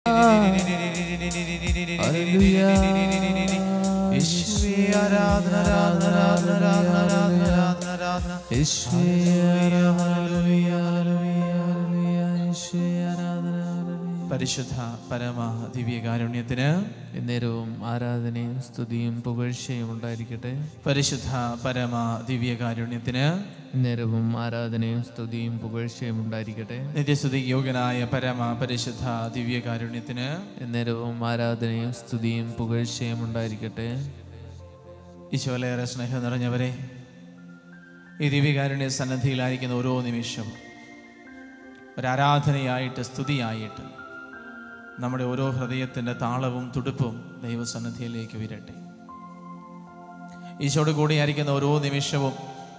യേശുവേ ആരാധന ആരാധന ആരാധന ആരാധന ആരാധന ആരാധന ആരാധന യേശുവേ ഹല്ലേലൂയ ഹല്ലേലൂയ ഹല്ലേലൂയ യേശുവേ ആരാധന ഹല്ലേലൂയ പരിശുദ്ധ പരമ ദിവ്യകാരുണ്യത്തിന് എന്നേരവും ആരാധനയും സ്തുതിയും പുകഴ്ചയും ഉണ്ടായിരിക്കട്ടെ പരിശുദ്ധ പരമ ദിവ്യകാരുണ്യത്തിന് നേരവും ആരാധനയും സ്തുതിയും പുകഴ്ചയും ഉണ്ടായിരിക്കട്ടെ നിത്യസ്തുതി യോഗ്യനായ പരമ പരിശുദ്ധ ദിവ്യകാരുണ്യത്തിന് എന്നേരവും ആരാധനയും സ്തുതിയും പുകഴ്ചയും ഉണ്ടായിരിക്കട്ടെ ഈശോലേറെ സ്നേഹം നിറഞ്ഞവരെ ഈ ദിവ്യകാരുണ്യ സന്നദ്ധിയിലായിരിക്കുന്ന ഓരോ നിമിഷവും ഒരാരാധനയായിട്ട് സ്തുതിയായിട്ട് നമ്മുടെ ഓരോ ഹൃദയത്തിൻ്റെ താളവും തുടുപ്പും ദൈവസന്നിധിയിലേക്ക് ഉയരട്ടെ ഈശോട് കൂടിയായിരിക്കുന്ന ഓരോ നിമിഷവും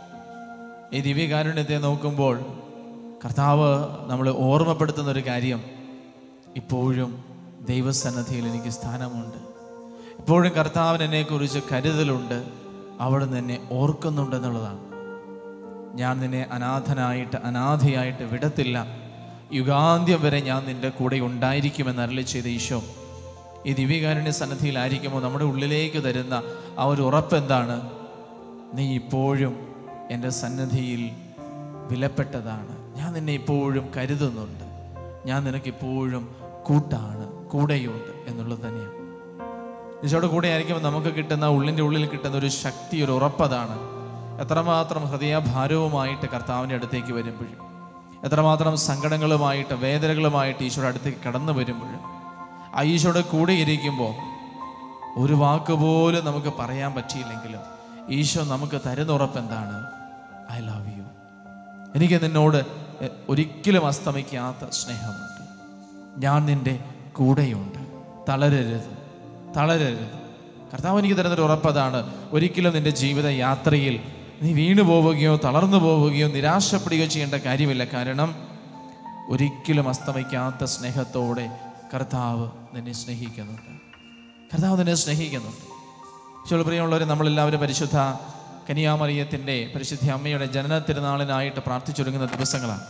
ഈ ദിവ്യകാരുണ്യത്തെ നോക്കുമ്പോൾ കർത്താവ് നമ്മൾ ഓർമ്മപ്പെടുത്തുന്ന ഒരു കാര്യം ഇപ്പോഴും ദൈവസന്നദ്ധിയിൽ എനിക്ക് സ്ഥാനമുണ്ട് ഇപ്പോഴും കർത്താവിന് എന്നെക്കുറിച്ച് കരുതലുണ്ട് അവിടുന്ന് എന്നെ ഓർക്കുന്നുണ്ടെന്നുള്ളതാണ് ഞാൻ നിന്നെ അനാഥനായിട്ട് അനാഥയായിട്ട് വിടത്തില്ല യുഗാന്ത്യം വരെ ഞാൻ നിന്റെ കൂടെ ഉണ്ടായിരിക്കുമെന്ന് അരളി ചെയ്ത ഈശോ ഈ ദിവ്യകാരുണ്യ സന്നദ്ധിയിലായിരിക്കുമ്പോൾ നമ്മുടെ ഉള്ളിലേക്ക് തരുന്ന ആ ഒരു ഉറപ്പ് എന്താണ് നീ ഇപ്പോഴും എൻ്റെ സന്നദ്ധിയിൽ വിലപ്പെട്ടതാണ് ഞാൻ നിന്നെ ഇപ്പോഴും കരുതുന്നുണ്ട് ഞാൻ നിനക്ക് ഇപ്പോഴും കൂട്ടാണ് കൂടെയുണ്ട് എന്നുള്ളത് തന്നെയാണ് ഈശോയുടെ കൂടെ ആയിരിക്കുമ്പോൾ നമുക്ക് കിട്ടുന്ന ഉള്ളിൻ്റെ ഉള്ളിൽ കിട്ടുന്ന ഒരു ശക്തി ഒരു ഉറപ്പതാണ് എത്രമാത്രം ഹൃദയഭാരവുമായിട്ട് കർത്താവിൻ്റെ അടുത്തേക്ക് വരുമ്പോഴും എത്രമാത്രം സങ്കടങ്ങളുമായിട്ട് വേദനകളുമായിട്ട് ഈശോയുടെ അടുത്തേക്ക് കടന്നു വരുമ്പോഴും ആ ഈശോയുടെ കൂടെ ഇരിക്കുമ്പോൾ ഒരു വാക്ക് പോലും നമുക്ക് പറയാൻ പറ്റിയില്ലെങ്കിലും ഈശോ നമുക്ക് തരുന്ന ഉറപ്പ് എന്താണ് ഐ ലവ് യു എനിക്ക് നിന്നോട് എ- ഒരിക്കലും അസ്തമിക്കാത്ത സ്നേഹമുണ്ട് ഞാൻ നിന്റെ കൂടെയുണ്ട് തളരരുത് തളരരുത് കർത്താവ് എനിക്ക് തരുന്നൊരു ഉറപ്പതാണ് ഒരിക്കലും നിന്റെ ജീവിത യാത്രയിൽ നീ വീണു പോവുകയോ തളർന്നു പോവുകയോ നിരാശപ്പെടുകയോ ചെയ്യേണ്ട കാര്യമില്ല കാരണം ഒരിക്കലും അസ്തമിക്കാത്ത സ്നേഹത്തോടെ കർത്താവ് നിന്നെ സ്നേഹിക്കുന്നുണ്ട് കർത്താവ് നിന്നെ സ്നേഹിക്കുന്നുണ്ട് ഈശോയിൽ പ്രിയമുള്ളവരെ നമ്മളെല്ലാവരും പരിശുദ്ധ കനിയാമറിയത്തിൻ്റെ പരിശുദ്ധ അമ്മയുടെ ജനന തിരുനാളിനായിട്ട് പ്രാർത്ഥിച്ചൊരുങ്ങുന്ന ദിവസങ്ങളാണ്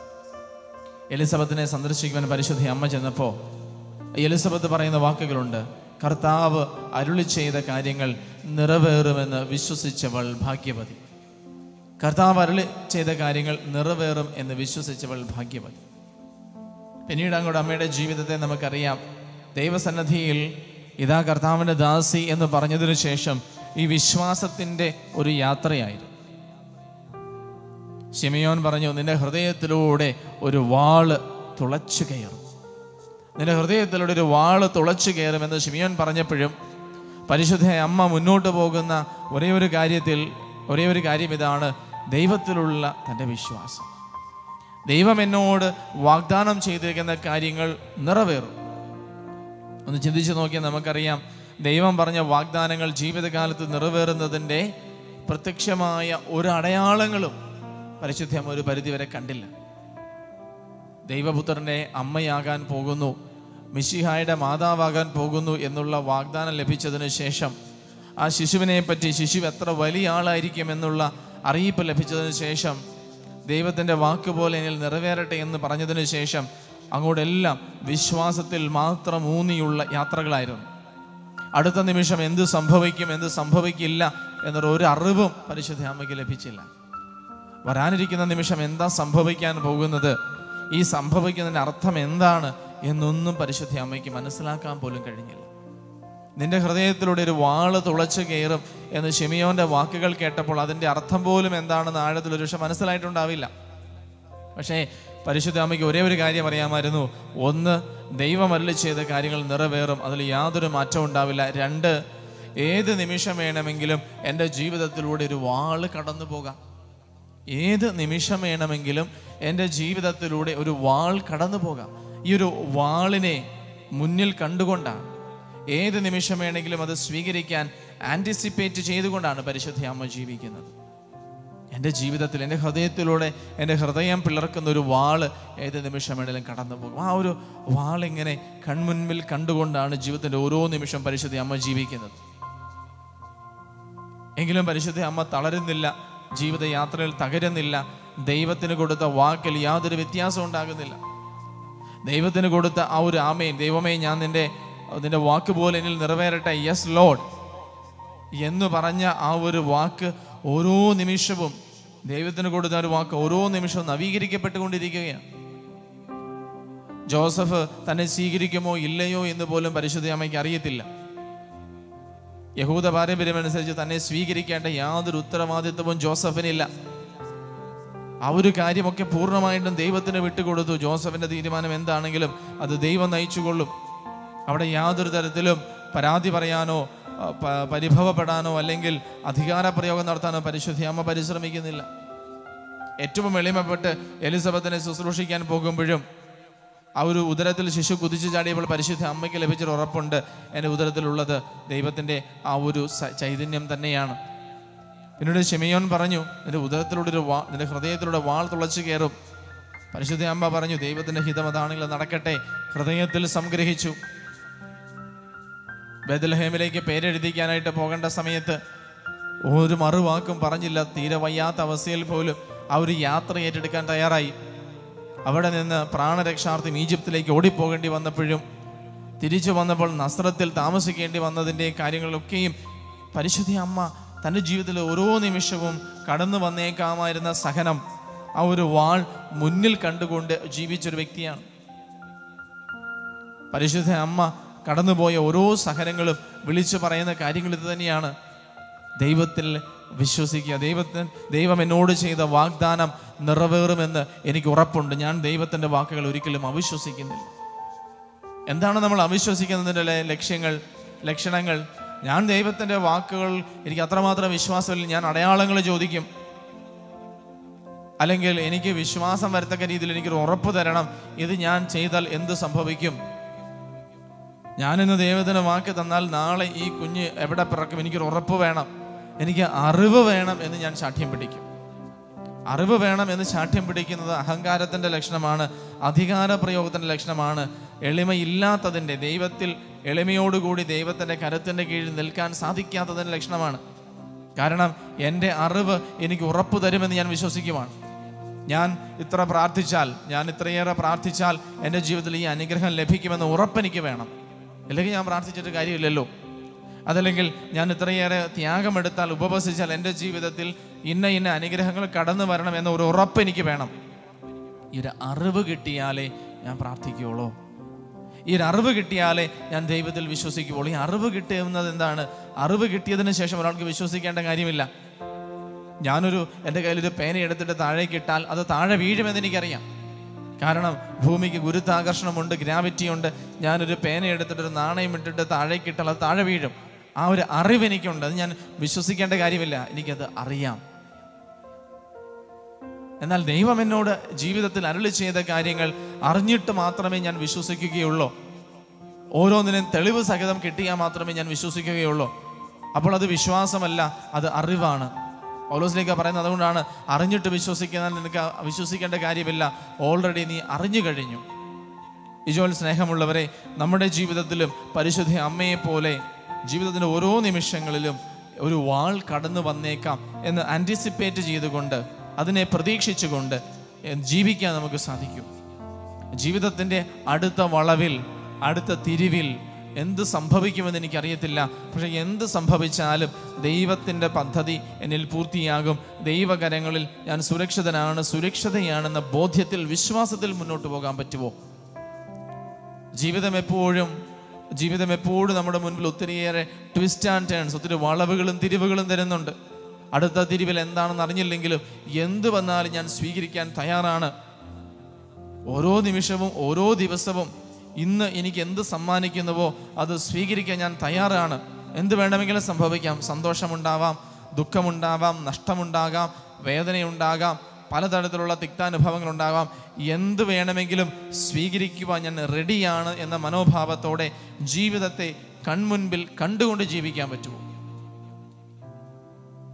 എലിസബത്തിനെ സന്ദർശിക്കുവാൻ പരിശുദ്ധ അമ്മ ചെന്നപ്പോൾ എലിസബത്ത് പറയുന്ന വാക്കുകളുണ്ട് കർത്താവ് അരുളി ചെയ്ത കാര്യങ്ങൾ നിറവേറുമെന്ന് വിശ്വസിച്ചവൾ ഭാഗ്യവതി കർത്താവ് അരുളി ചെയ്ത കാര്യങ്ങൾ നിറവേറും എന്ന് വിശ്വസിച്ചവൾ ഭാഗ്യവതി പിന്നീട് അങ്ങോട്ട് അമ്മയുടെ ജീവിതത്തെ നമുക്കറിയാം ദൈവസന്നദ്ധിയിൽ ഇതാ കർത്താവിൻ്റെ ദാസി എന്ന് പറഞ്ഞതിനു ശേഷം ഈ വിശ്വാസത്തിൻ്റെ ഒരു യാത്രയായിരുന്നു ശിമയോൻ പറഞ്ഞു നിന്റെ ഹൃദയത്തിലൂടെ ഒരു വാള് തുളച്ചു കയറും നിന്റെ ഹൃദയത്തിലൂടെ ഒരു വാള് തുളച്ചു കയറുമെന്ന് ശിമിയോൻ പറഞ്ഞപ്പോഴും പരിശുദ്ധ അമ്മ മുന്നോട്ട് പോകുന്ന ഒരേ ഒരു കാര്യത്തിൽ ഒരേ ഒരു കാര്യം ഇതാണ് ദൈവത്തിലുള്ള തൻ്റെ വിശ്വാസം ദൈവം എന്നോട് വാഗ്ദാനം ചെയ്തിരിക്കുന്ന കാര്യങ്ങൾ നിറവേറും ഒന്ന് ചിന്തിച്ചു നോക്കിയാൽ നമുക്കറിയാം ദൈവം പറഞ്ഞ വാഗ്ദാനങ്ങൾ ജീവിതകാലത്ത് നിറവേറുന്നതിൻ്റെ പ്രത്യക്ഷമായ ഒരു അടയാളങ്ങളും പരിശുദ്ധ അമ്മ ഒരു പരിധിവരെ കണ്ടില്ല ദൈവപുത്രന്റെ അമ്മയാകാൻ പോകുന്നു മിശിഹായുടെ മാതാവാകാൻ പോകുന്നു എന്നുള്ള വാഗ്ദാനം ലഭിച്ചതിന് ശേഷം ആ ശിശുവിനെ പറ്റി ശിശു എത്ര വലിയ ആളായിരിക്കും എന്നുള്ള അറിയിപ്പ് ലഭിച്ചതിന് ശേഷം ദൈവത്തിൻ്റെ വാക്ക് പോലെ എന്നിൽ നിറവേറട്ടെ എന്ന് പറഞ്ഞതിന് ശേഷം അങ്ങോട്ടെല്ലാം വിശ്വാസത്തിൽ മാത്രം ഊന്നിയുള്ള യാത്രകളായിരുന്നു അടുത്ത നിമിഷം എന്ത് സംഭവിക്കും എന്ത് സംഭവിക്കില്ല എന്നൊരു ഒരു അറിവും പരിശുദ്ധ അമ്മയ്ക്ക് ലഭിച്ചില്ല വരാനിരിക്കുന്ന നിമിഷം എന്താ സംഭവിക്കാൻ പോകുന്നത് ഈ സംഭവിക്കുന്നതിൻ്റെ അർത്ഥം എന്താണ് എന്നൊന്നും പരിശുദ്ധ അമ്മയ്ക്ക് മനസ്സിലാക്കാൻ പോലും കഴിഞ്ഞില്ല നിന്റെ ഹൃദയത്തിലൂടെ ഒരു വാള് തുളച്ചു കയറും എന്ന് ഷെമിയോന്റെ വാക്കുകൾ കേട്ടപ്പോൾ അതിൻ്റെ അർത്ഥം പോലും എന്താണെന്ന് ആഴത്തിൽ ഒരു പക്ഷെ മനസ്സിലായിട്ടുണ്ടാവില്ല പക്ഷേ പരിശുദ്ധ അമ്മയ്ക്ക് ഒരേ ഒരു കാര്യം അറിയാമായിരുന്നു ഒന്ന് ദൈവം അരുളി ചെയ്ത കാര്യങ്ങൾ നിറവേറും അതിൽ യാതൊരു മാറ്റവും ഉണ്ടാവില്ല രണ്ട് ഏത് നിമിഷം വേണമെങ്കിലും എൻ്റെ ജീവിതത്തിലൂടെ ഒരു വാള് കടന്നു പോകാം ഏത് നിമിഷം വേണമെങ്കിലും എൻ്റെ ജീവിതത്തിലൂടെ ഒരു വാൾ കടന്നു പോകാം ഈ ഒരു വാളിനെ മുന്നിൽ കണ്ടുകൊണ്ടാണ് ഏത് നിമിഷം വേണമെങ്കിലും അത് സ്വീകരിക്കാൻ ആൻറ്റിസിപ്പേറ്റ് ചെയ്തുകൊണ്ടാണ് പരിശുദ്ധ അമ്മ ജീവിക്കുന്നത് എൻ്റെ ജീവിതത്തിൽ എൻ്റെ ഹൃദയത്തിലൂടെ എൻ്റെ ഹൃദയം പിളർക്കുന്ന ഒരു വാള് ഏത് നിമിഷം വേണമെങ്കിലും കടന്നു പോകും ആ ഒരു വാളിങ്ങനെ കൺമുൻപിൽ കണ്ടുകൊണ്ടാണ് ജീവിതത്തിൻ്റെ ഓരോ നിമിഷം പരിശുദ്ധ അമ്മ ജീവിക്കുന്നത് എങ്കിലും പരിശുദ്ധ അമ്മ തളരുന്നില്ല ജീവിതയാത്രയിൽ തകരുന്നില്ല ദൈവത്തിന് കൊടുത്ത വാക്കിൽ യാതൊരു വ്യത്യാസവും ഉണ്ടാകുന്നില്ല ദൈവത്തിന് കൊടുത്ത ആ ഒരു ആമേൻ ദൈവമേ ഞാൻ നിന്റെ നിന്റെ വാക്ക് പോലെ എന്നിൽ നിറവേറട്ടെ യെസ് ലോഡ് എന്ന് പറഞ്ഞ ആ ഒരു വാക്ക് ഓരോ നിമിഷവും ദൈവത്തിന് കൊടുത്ത ഒരു വാക്ക് ഓരോ നിമിഷവും നവീകരിക്കപ്പെട്ടുകൊണ്ടിരിക്കുകയാണ് ജോസഫ് തന്നെ സ്വീകരിക്കുമോ ഇല്ലയോ എന്ന് പോലും പരിശുദ്ധ അമ്മയ്ക്ക് അറിയത്തില്ല യഹൂദ പാരമ്പര്യമനുസരിച്ച് തന്നെ സ്വീകരിക്കേണ്ട യാതൊരു ഉത്തരവാദിത്വവും ജോസഫിനില്ല ആ ഒരു കാര്യമൊക്കെ പൂർണ്ണമായിട്ടും ദൈവത്തിന് വിട്ടുകൊടുത്തു ജോസഫിന്റെ തീരുമാനം എന്താണെങ്കിലും അത് ദൈവം നയിച്ചുകൊള്ളും അവിടെ യാതൊരു തരത്തിലും പരാതി പറയാനോ ആ, പ- പരിഭവപ്പെടാനോ അല്ലെങ്കിൽ അധികാര പ്രയോഗം നടത്താനോ പരിശുദ്ധി അമ്മ പരിശ്രമിക്കുന്നില്ല ഏറ്റവും എളിമപ്പെട്ട് എലിസബത്തിനെ ശുശ്രൂഷിക്കാൻ പോകുമ്പോഴും ആ ഒരു ഉദരത്തിൽ ശിശു കുതിച്ചു ചാടിയപ്പോൾ പരിശുദ്ധ അമ്മയ്ക്ക് ലഭിച്ചൊരു ഉറപ്പുണ്ട് എൻ്റെ ഉദരത്തിലുള്ളത് ദൈവത്തിൻ്റെ ആ ഒരു സ- ചൈതന്യം തന്നെയാണ് എന്നോട് ഷെമിയോൻ പറഞ്ഞു നിന്റെ ഉദരത്തിലൂടെ ഒരു വാ നിന്റെ ഹൃദയത്തിലൂടെ വാൾ തുളച്ചു കയറും പരിശുദ്ധ അമ്മ പറഞ്ഞു ദൈവത്തിന്റെ ഹിതം അതാണെങ്കിൽ അത് നടക്കട്ടെ ഹൃദയത്തിൽ സംഗ്രഹിച്ചു ബദൽഹേമിലേക്ക് പേരെഴുതിക്കാനായിട്ട് പോകേണ്ട സമയത്ത് ഒരു മറുവാക്കും പറഞ്ഞില്ല തീരെ വയ്യാത്ത അവസ്ഥയിൽ പോലും ആ ഒരു യാത്ര ഏറ്റെടുക്കാൻ തയ്യാറായി അവിടെ നിന്ന് പ്രാണരക്ഷാർത്ഥം ഈജിപ്തിലേക്ക് ഓടിപ്പോകേണ്ടി വന്നപ്പോഴും തിരിച്ചു വന്നപ്പോൾ നസ്രത്തിൽ താമസിക്കേണ്ടി വന്നതിൻ്റെ കാര്യങ്ങളൊക്കെയും പരിശുദ്ധി അമ്മ തൻ്റെ ജീവിതത്തിലെ ഓരോ നിമിഷവും കടന്നു വന്നേക്കാമായിരുന്ന സഹനം ആ ഒരു വാൾ മുന്നിൽ കണ്ടുകൊണ്ട് ജീവിച്ചൊരു വ്യക്തിയാണ് പരിശുദ്ധ അമ്മ കടന്നുപോയ ഓരോ സഹനങ്ങളും വിളിച്ചു പറയുന്ന കാര്യങ്ങൾ ഇത് തന്നെയാണ് ദൈവത്തിൽ വിശ്വസിക്കുക ദൈവത്തിന് ദൈവം എന്നോട് ചെയ്ത വാഗ്ദാനം നിറവേറുമെന്ന് എനിക്ക് ഉറപ്പുണ്ട് ഞാൻ ദൈവത്തിൻ്റെ വാക്കുകൾ ഒരിക്കലും അവിശ്വസിക്കുന്നില്ല എന്താണ് നമ്മൾ അവിശ്വസിക്കുന്നതിൻ്റെ ല- ലക്ഷ്യങ്ങൾ ലക്ഷണങ്ങൾ ഞാൻ ദൈവത്തിൻ്റെ വാക്കുകൾ എനിക്ക് അത്രമാത്രം വിശ്വാസമില്ല ഞാൻ അടയാളങ്ങൾ ചോദിക്കും അല്ലെങ്കിൽ എനിക്ക് വിശ്വാസം വരത്തക്ക രീതിയിൽ എനിക്കൊരു ഉറപ്പ് തരണം ഇത് ഞാൻ ചെയ്താൽ എന്ത് സംഭവിക്കും ഞാനിന്ന് ദൈവത്തിന് വാക്ക് തന്നാൽ നാളെ ഈ കുഞ്ഞ് എവിടെ പിറക്കും എനിക്കൊരു ഉറപ്പ് വേണം എനിക്ക് അറിവ് വേണം എന്ന് ഞാൻ ശാഠ്യം പിടിക്കും അറിവ് വേണം എന്ന് ശാഠ്യം പിടിക്കുന്നത് അഹങ്കാരത്തിന്റെ ലക്ഷണമാണ് അധികാര പ്രയോഗത്തിന്റെ ലക്ഷണമാണ് എളിമയില്ലാത്തതിൻ്റെ ദൈവത്തിൽ എളിമയോടുകൂടി ദൈവത്തിന്റെ കരത്തിന്റെ കീഴിൽ നിൽക്കാൻ സാധിക്കാത്തതിന്റെ ലക്ഷണമാണ് കാരണം എൻ്റെ അറിവ് എനിക്ക് ഉറപ്പ് തരുമെന്ന് ഞാൻ വിശ്വസിക്കുവാണ് ഞാൻ ഇത്ര പ്രാർത്ഥിച്ചാൽ ഞാൻ ഇത്രയേറെ പ്രാർത്ഥിച്ചാൽ എൻ്റെ ജീവിതത്തിൽ ഈ അനുഗ്രഹം ലഭിക്കുമെന്ന് ഉറപ്പ് എനിക്ക് വേണം അല്ലെങ്കിൽ ഞാൻ പ്രാർത്ഥിച്ചിട്ട് കാര്യമില്ലല്ലോ അതല്ലെങ്കിൽ ഞാൻ ഇത്രയേറെ ത്യാഗമെടുത്താൽ ഉപവസിച്ചാൽ എൻ്റെ ജീവിതത്തിൽ ഇന്ന ഇന്ന അനുഗ്രഹങ്ങൾ കടന്നു വരണം എന്ന ഒരു ഉറപ്പ് എനിക്ക് വേണം ഈ ഒരു അറിവ് കിട്ടിയാലേ ഞാൻ പ്രാർത്ഥിക്കുകയുള്ളൂ ഈ ഒരു അറിവ് കിട്ടിയാലേ ഞാൻ ദൈവത്തിൽ വിശ്വസിക്കുകയുള്ളൂ ഈ അറിവ് കിട്ടുന്നത് എന്താണ് അറിവ് കിട്ടിയതിന് ശേഷം ഒരാൾക്ക് വിശ്വസിക്കേണ്ട കാര്യമില്ല ഞാനൊരു എൻ്റെ കയ്യിലൊരു പേന എടുത്തിട്ട് താഴേക്ക് ഇട്ടാൽ അത് താഴെ വീഴുമെന്ന് എനിക്കറിയാം കാരണം ഭൂമിക്ക് ഗുരുത്വാകർഷണമുണ്ട് ഗ്രാവിറ്റി ഉണ്ട് ഞാനൊരു പേന എടുത്തിട്ട് ഒരു നാണയം ഇട്ടിട്ട് താഴേക്ക് ഇട്ടാൽ അത് താഴെ വീഴും ആ ഒരു അറിവ് എനിക്കുണ്ട് അത് ഞാൻ വിശ്വസിക്കേണ്ട കാര്യമില്ല എനിക്കത് അറിയാം എന്നാൽ ദൈവം എന്നോട് ജീവിതത്തിൽ അരുളി ചെയ്ത കാര്യങ്ങൾ അറിഞ്ഞിട്ട് മാത്രമേ ഞാൻ വിശ്വസിക്കുകയുള്ളൂ ഓരോന്നിനും തെളിവ് സഹിതം കിട്ടിയാൽ മാത്രമേ ഞാൻ വിശ്വസിക്കുകയുള്ളൂ അപ്പോൾ അത് വിശ്വാസമല്ല അത് അറിവാണ് പൗലോസിലേക്ക് പറയുന്നത് അതുകൊണ്ടാണ് അറിഞ്ഞിട്ട് വിശ്വസിക്കാൻ നിനക്ക് വിശ്വസിക്കേണ്ട കാര്യമില്ല ഓൾറെഡി നീ അറിഞ്ഞു കഴിഞ്ഞു ഇജോൽ സ്നേഹമുള്ളവരെ നമ്മുടെ ജീവിതത്തിലും പരിശുദ്ധ അമ്മയെ പോലെ ജീവിതത്തിൻ്റെ ഓരോ നിമിഷങ്ങളിലും ഒരു വാൾ കടന്നു വന്നേക്കാം എന്ന് ആൻറ്റിസിപ്പേറ്റ് ചെയ്തുകൊണ്ട് അതിനെ പ്രതീക്ഷിച്ചുകൊണ്ട് ജീവിക്കാൻ നമുക്ക് സാധിക്കും ജീവിതത്തിൻ്റെ അടുത്ത വളവിൽ അടുത്ത തിരിവിൽ എന്ത് സംഭവിക്കുമെന്ന് എനിക്കറിയത്തില്ല പക്ഷെ എന്ത് സംഭവിച്ചാലും ദൈവത്തിൻ്റെ പദ്ധതി എന്നിൽ പൂർത്തിയാകും ദൈവകരങ്ങളിൽ ഞാൻ സുരക്ഷിതനാണ് സുരക്ഷിതയാണെന്ന ബോധ്യത്തിൽ വിശ്വാസത്തിൽ മുന്നോട്ട് പോകാൻ പറ്റുമോ ജീവിതം എപ്പോഴും ജീവിതം എപ്പോഴും നമ്മുടെ മുൻപിൽ ഒത്തിരിയേറെ ട്വിസ്റ്റ് ആൻഡ് ടേൺസ് ഒത്തിരി വളവുകളും തിരിവുകളും തരുന്നുണ്ട് അടുത്ത തിരിവിൽ എന്താണെന്ന് അറിഞ്ഞില്ലെങ്കിലും എന്ത് വന്നാലും ഞാൻ സ്വീകരിക്കാൻ തയ്യാറാണ് ഓരോ നിമിഷവും ഓരോ ദിവസവും ഇന്ന് എനിക്ക് എന്ത് സമ്മാനിക്കുന്നുവോ അത് സ്വീകരിക്കാൻ ഞാൻ തയ്യാറാണ് എന്ത് വേണമെങ്കിലും സംഭവിക്കാം സന്തോഷമുണ്ടാവാം ദുഃഖമുണ്ടാവാം നഷ്ടമുണ്ടാകാം വേദനയുണ്ടാകാം പലതരത്തിലുള്ള തിക്താനുഭവങ്ങൾ ഉണ്ടാകാം എന്ത് വേണമെങ്കിലും സ്വീകരിക്കുവാൻ ഞാൻ റെഡിയാണ് എന്ന മനോഭാവത്തോടെ ജീവിതത്തെ കൺമുൻപിൽ കണ്ടുകൊണ്ട് ജീവിക്കാൻ പറ്റുമോ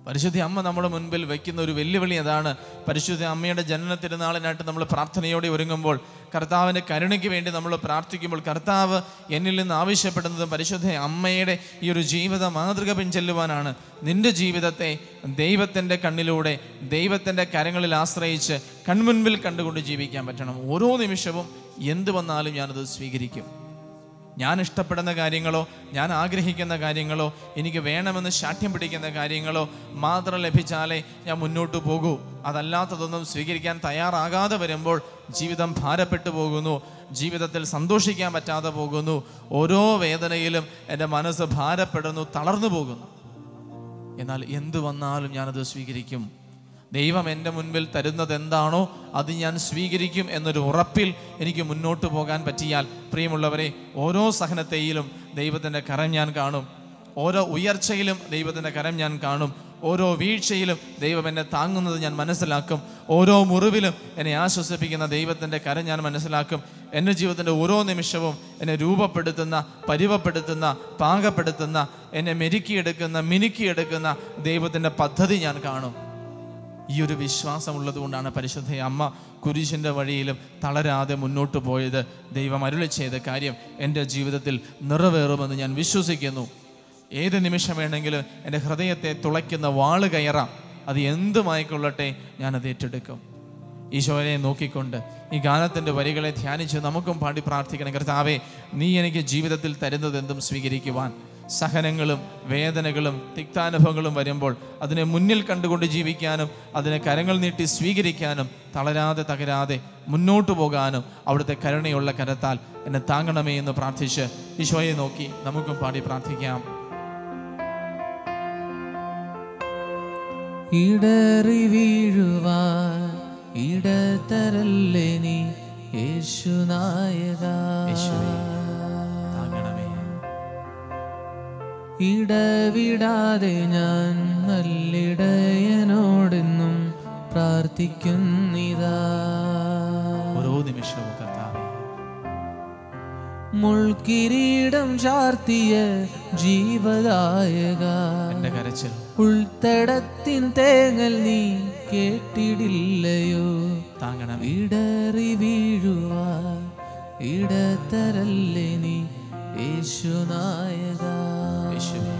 പരിശുദ്ധ അമ്മ നമ്മുടെ മുൻപിൽ വയ്ക്കുന്ന ഒരു വെല്ലുവിളി അതാണ് പരിശുദ്ധ അമ്മയുടെ ജനന തിരുനാളിനായിട്ട് നമ്മൾ പ്രാർത്ഥനയോടെ ഒരുങ്ങുമ്പോൾ കർത്താവിൻ്റെ കരുണയ്ക്ക് വേണ്ടി നമ്മൾ പ്രാർത്ഥിക്കുമ്പോൾ കർത്താവ് എന്നിൽ നിന്ന് ആവശ്യപ്പെടുന്നതും പരിശുദ്ധ അമ്മയുടെ ഈ ഒരു ജീവിത മാതൃക പിൻചെല്ലുവാനാണ് നിന്റെ ജീവിതത്തെ ദൈവത്തിൻ്റെ കണ്ണിലൂടെ ദൈവത്തിൻ്റെ കരങ്ങളിൽ ആശ്രയിച്ച് കൺമുൻപിൽ കണ്ടുകൊണ്ട് ജീവിക്കാൻ പറ്റണം ഓരോ നിമിഷവും എന്ത് വന്നാലും ഞാനത് സ്വീകരിക്കും ഞാൻ ഇഷ്ടപ്പെടുന്ന കാര്യങ്ങളോ ഞാൻ ആഗ്രഹിക്കുന്ന കാര്യങ്ങളോ എനിക്ക് വേണമെന്ന് ശാഠ്യം പിടിക്കുന്ന കാര്യങ്ങളോ മാത്രം ലഭിച്ചാലേ ഞാൻ മുന്നോട്ട് പോകൂ അതല്ലാത്തതൊന്നും സ്വീകരിക്കാൻ തയ്യാറാകാതെ വരുമ്പോൾ ജീവിതം ഭാരപ്പെട്ടു പോകുന്നു ജീവിതത്തിൽ സന്തോഷിക്കാൻ പറ്റാതെ പോകുന്നു ഓരോ വേദനയിലും എൻ്റെ മനസ്സ് ഭാരപ്പെടുന്നു തളർന്നു പോകുന്നു എന്നാൽ എന്തു വന്നാലും ഞാനത് സ്വീകരിക്കും ദൈവം എൻ്റെ മുൻപിൽ തരുന്നത് എന്താണോ അത് ഞാൻ സ്വീകരിക്കും എന്നൊരു ഉറപ്പിൽ എനിക്ക് മുന്നോട്ട് പോകാൻ പറ്റിയാൽ പ്രിയമുള്ളവരെ ഓരോ സഹനത്തെയിലും ദൈവത്തിൻ്റെ കരം ഞാൻ കാണും ഓരോ ഉയർച്ചയിലും ദൈവത്തിൻ്റെ കരം ഞാൻ കാണും ഓരോ വീഴ്ചയിലും ദൈവം എന്നെ താങ്ങുന്നത് ഞാൻ മനസ്സിലാക്കും ഓരോ മുറിവിലും എന്നെ ആശ്വസിപ്പിക്കുന്ന ദൈവത്തിൻ്റെ കരം ഞാൻ മനസ്സിലാക്കും എൻ്റെ ജീവിതത്തിൻ്റെ ഓരോ നിമിഷവും എന്നെ രൂപപ്പെടുത്തുന്ന പരിവപ്പെടുത്തുന്ന പാകപ്പെടുത്തുന്ന എന്നെ മെരുക്കിയെടുക്കുന്ന മിനുക്കിയെടുക്കുന്ന ദൈവത്തിൻ്റെ പദ്ധതി ഞാൻ കാണും ഈ ഒരു വിശ്വാസം ഉള്ളതുകൊണ്ടാണ് പരിശുദ്ധ അമ്മ കുരിശിൻ്റെ വഴിയിലും തളരാതെ മുന്നോട്ട് പോയത് ദൈവം അരുളി ചെയ്ത കാര്യം എൻ്റെ ജീവിതത്തിൽ നിറവേറുമെന്ന് ഞാൻ വിശ്വസിക്കുന്നു ഏത് നിമിഷം വേണമെങ്കിലും എൻ്റെ ഹൃദയത്തെ തുളയ്ക്കുന്ന വാള് കയറാം അത് എന്തുമായിക്കൊള്ളട്ടെ ഞാനത് ഏറ്റെടുക്കും ഈശോയെ നോക്കിക്കൊണ്ട് ഈ ഗാനത്തിൻ്റെ വരികളെ ധ്യാനിച്ച് നമുക്കും പാടി പ്രാർത്ഥിക്കണം കർത്താവേ നീ എനിക്ക് ജീവിതത്തിൽ തരുന്നത് എന്തും സ്വീകരിക്കുവാൻ സഹനങ്ങളും വേദനകളും തിക്താനുഭവങ്ങളും വരുമ്പോൾ അതിനെ മുന്നിൽ കണ്ടുകൊണ്ട് ജീവിക്കാനും അതിനെ കരങ്ങൾ നീട്ടി സ്വീകരിക്കാനും തളരാതെ തകരാതെ മുന്നോട്ട് പോകാനും അവിടുത്തെ കരുണയുള്ള കരത്താൽ എന്നെ താങ്ങണമേ എന്ന് പ്രാർത്ഥിച്ച് ഈശോയെ നോക്കി നമുക്കും പാടി പ്രാർത്ഥിക്കാം ഇടറി വീഴുവാൻ ഇടതരല്ലേ നീ യേശുനായക യേശുവേ, താങ്ങണമേ ഇടവിടാതെ ഞാൻ നല്ലിടയനോടെന്നും പ്രാർത്ഥിക്കുന്നിതാ ഓരോ നിമിഷവും കർത്താവേ മുൾക്കിരീടം ചാർത്തിയ ജീവദായക എൻ്റെ കരച്ചിൽ ഉൾത്തടത്തിൻ തേങ്ങൽ നീ കേട്ടിടില്ലയോ താങ്ങണമേ ഇടറി വീഴുവാ ഇടത്തരല്ലേ നീ യേശുനായക യേശുവേ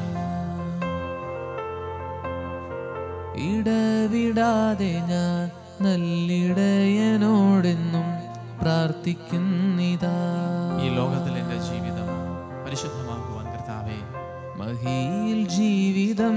ഇടവിടാതെ ഞാൻ നല്ലിടയനോടെന്നും പ്രാർത്ഥിക്കുന്നിതാ ഈ ലോകത്തിൽ എൻ്റെ ജീവിതം പരിശുദ്ധമാക്കുവാൻ കർത്താവേ മഹിയിൽ ജീവിതം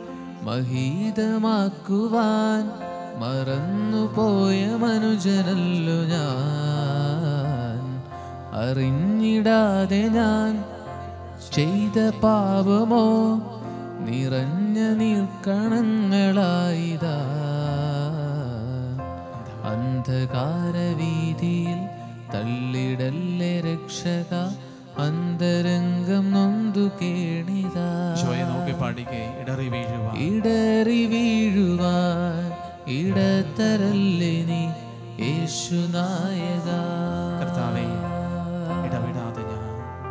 മഹീതമാക്കുവാൻ മറന്നുപോയ മനുജനല്ലോ ഞാൻ അറിഞ്ഞിടാതെ ഞാൻ ചെയ്ത പാപമോ നിറഞ്ഞ നീർക്കണങ്ങളായിതാ അന്ധകാരവീതിയിൽ തള്ളിടല്ലേ രക്ഷക അന്തരംഗം നൊന്തു കേണിതാ ഈശോയെ നോക്കി പാടിക്കേ ഇടറി വീഴുവാൻ ഇടറി വീഴുവാൻ ഇടത്തരല്ലേ നീ യേശുനായക കർത്താവേ ഇടവിടാതെ ഞാൻ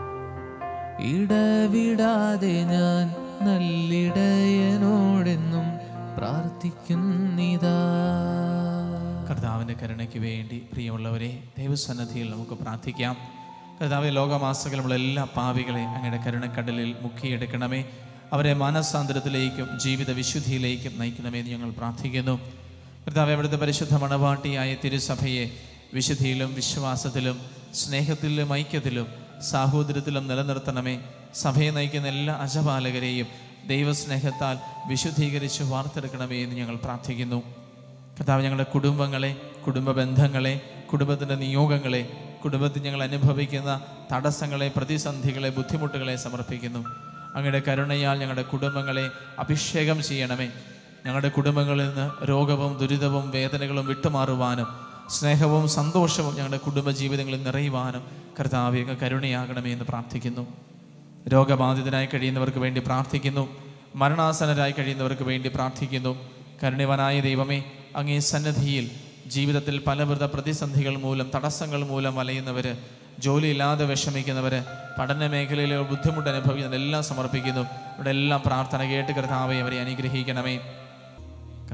ഇടവിടാതെ ഞാൻ നല്ലിടയനോടെന്നും പ്രാർത്ഥിക്കുന്നിതാ കർത്താവിൻ്റെ കരുണയ്ക്ക് വേണ്ടി പ്രിയമുള്ളവരെ ദൈവസന്നദ്ധിയിൽ നമുക്ക് പ്രാർത്ഥിക്കാം കർത്താവ് ലോകമാസകൾ നമ്മളെല്ലാ പാപികളെ അങ്ങയുടെ കരുണക്കടലിൽ മുക്കിയെടുക്കണമേ അവരെ മാനസാന്തരത്തിലേക്കും ജീവിത വിശുദ്ധിയിലേക്കും നയിക്കണമേ എന്ന് ഞങ്ങൾ പ്രാർത്ഥിക്കുന്നു കർത്താവ് അവിടുത്തെ പരിശുദ്ധ മണവാട്ടിയായ തിരുസഭയെ വിശുദ്ധിയിലും വിശ്വാസത്തിലും സ്നേഹത്തിലും ഐക്യത്തിലും സാഹോദര്യത്തിലും നിലനിർത്തണമേ സഭയെ നയിക്കുന്ന എല്ലാ അജപാലകരെയും ദൈവസ്നേഹത്താൽ വിശുദ്ധീകരിച്ച് വാർത്തെടുക്കണമേ എന്ന് ഞങ്ങൾ പ്രാർത്ഥിക്കുന്നു കർത്താവ് ഞങ്ങളുടെ കുടുംബങ്ങളെ കുടുംബ ബന്ധങ്ങളെ കുടുംബത്തിൻ്റെ നിയോഗങ്ങളെ കുടുംബത്തിൽ ഞങ്ങൾ അനുഭവിക്കുന്ന തടസ്സങ്ങളെ പ്രതിസന്ധികളെ ബുദ്ധിമുട്ടുകളെ സമർപ്പിക്കുന്നു അങ്ങയുടെ കരുണയാൽ ഞങ്ങളുടെ കുടുംബങ്ങളെ അഭിഷേകം ചെയ്യണമേ ഞങ്ങളുടെ കുടുംബങ്ങളിൽ നിന്ന് രോഗവും ദുരിതവും വേദനകളും വിട്ടുമാറുവാനും സ്നേഹവും സന്തോഷവും ഞങ്ങളുടെ കുടുംബ ജീവിതങ്ങളിൽ നിറയുവാനും കർത്താവിക കരുണയാകണമേ എന്ന് പ്രാർത്ഥിക്കുന്നു രോഗബാധിതരായി കഴിയുന്നവർക്ക് വേണ്ടി പ്രാർത്ഥിക്കുന്നു മരണാസനരായി കഴിയുന്നവർക്ക് വേണ്ടി പ്രാർത്ഥിക്കുന്നു കരുണ്യവനായ ദൈവമേ അങ്ങേ സന്നദ്ധിയിൽ ജീവിതത്തിൽ പലവിധ പ്രതിസന്ധികൾ മൂലം തടസ്സങ്ങൾ മൂലം വലയുന്നവര് ജോലിയില്ലാതെ വിഷമിക്കുന്നവര് പഠന മേഖലയിൽ ബുദ്ധിമുട്ട് അനുഭവിക്കുന്നതെല്ലാം സമർപ്പിക്കുന്നു ഇവിടെ എല്ലാം പ്രാർത്ഥന കേട്ട് കർത്താവെ അവരെ അനുഗ്രഹിക്കണമേ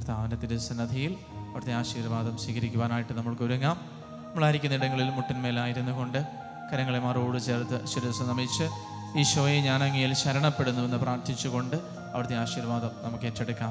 കർത്താവിൻ്റെ തിരുസന്നധിയിൽ അവിടുത്തെ ആശീർവാദം സ്വീകരിക്കുവാനായിട്ട് നമ്മൾക്ക് ഒരുങ്ങാം നമ്മളായിരിക്കുന്ന ഇടങ്ങളിൽ മുട്ടിന്മേലായിരുന്നു കൊണ്ട് കരങ്ങളെ മാറോട് ചേർത്ത് ശിരസ് നമിച്ച് ഈശോയെ ഞാൻ അങ്ങയിൽ ശരണപ്പെടുന്നുവെന്ന് പ്രാർത്ഥിച്ചുകൊണ്ട് അവിടുത്തെ ആശീർവാദം നമുക്ക് ഏറ്റെടുക്കാം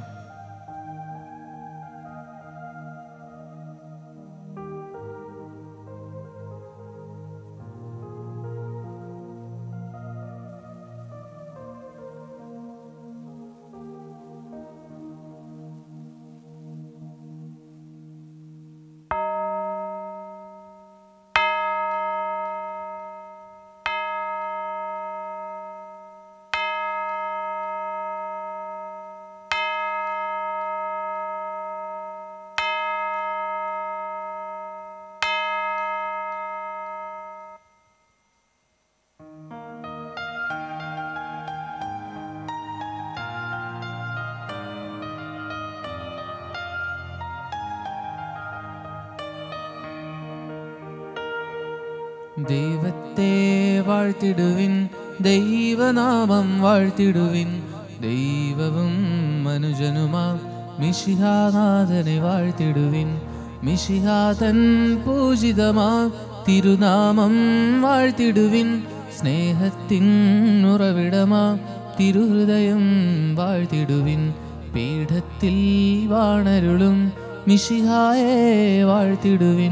ദൈവത്തെ വാഴ്ത്തിടുവിൻ ദൈവനാമം വാഴ്ത്തിടുവിൻ ദൈവവും മനുജനുമാം മിശിഹാനാഥനെ വാഴ്ത്തിടുവിൻ മിശിഹാതൻ പൂജിതമാം തിരുനാമം വാഴ്ത്തിടുവിൻ സ്നേഹത്തിൻ ഉറവിടമാം തിരുഹൃദയം വാഴ്ത്തിടുവിൻ പീഠത്തിൽ വാണരുളും മിശിഹായെ വാഴ്ത്തിടുവിൻ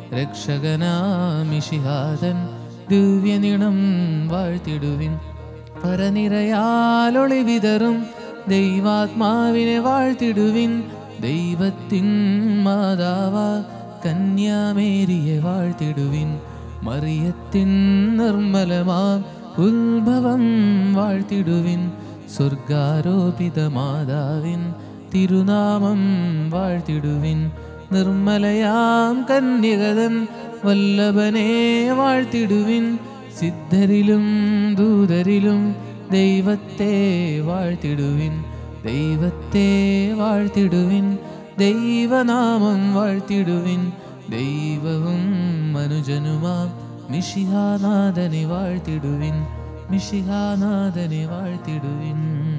രക്ഷകനാമിഷിഹാതൻ ദിവ്യനിണം വാഴ്ത്തിടുവിൻ പരനിരയാലൊളി വിതറും ദൈവാത്മാവിനെ വാഴ്ത്തിടുവിൻ ദൈവത്തിൻ മാതാവ കന്യാമേരിയെ വാഴ്ത്തിടുവിൻ മറിയത്തിൻ നിർമ്മലമാം ഉത്ഭവം വാഴ്ത്തിടുവിൻ സ്വർഗാരോപിത മാതാവിൻ തിരുനാമം വാഴ്ത്തിടുവിൻ നിർമ്മലയാം കന്യകതൻ വല്ലഭനെ വാഴ്ത്തിടുവിൻ സിദ്ധരിലും ദൂതരിലും ദൈവത്തെ വാഴ്ത്തിടുവിൻ ദൈവത്തെ വാഴ്ത്തിടുവിൻ ദൈവനാമം വാഴ്ത്തിടുവിൻ ദൈവവും മനുജനുമാം മിഷിഹാനാഥനെ വാഴ്ത്തിടുവിൻ മിഷിഹാനാഥനെ വാഴ്ത്തിടുവിൻ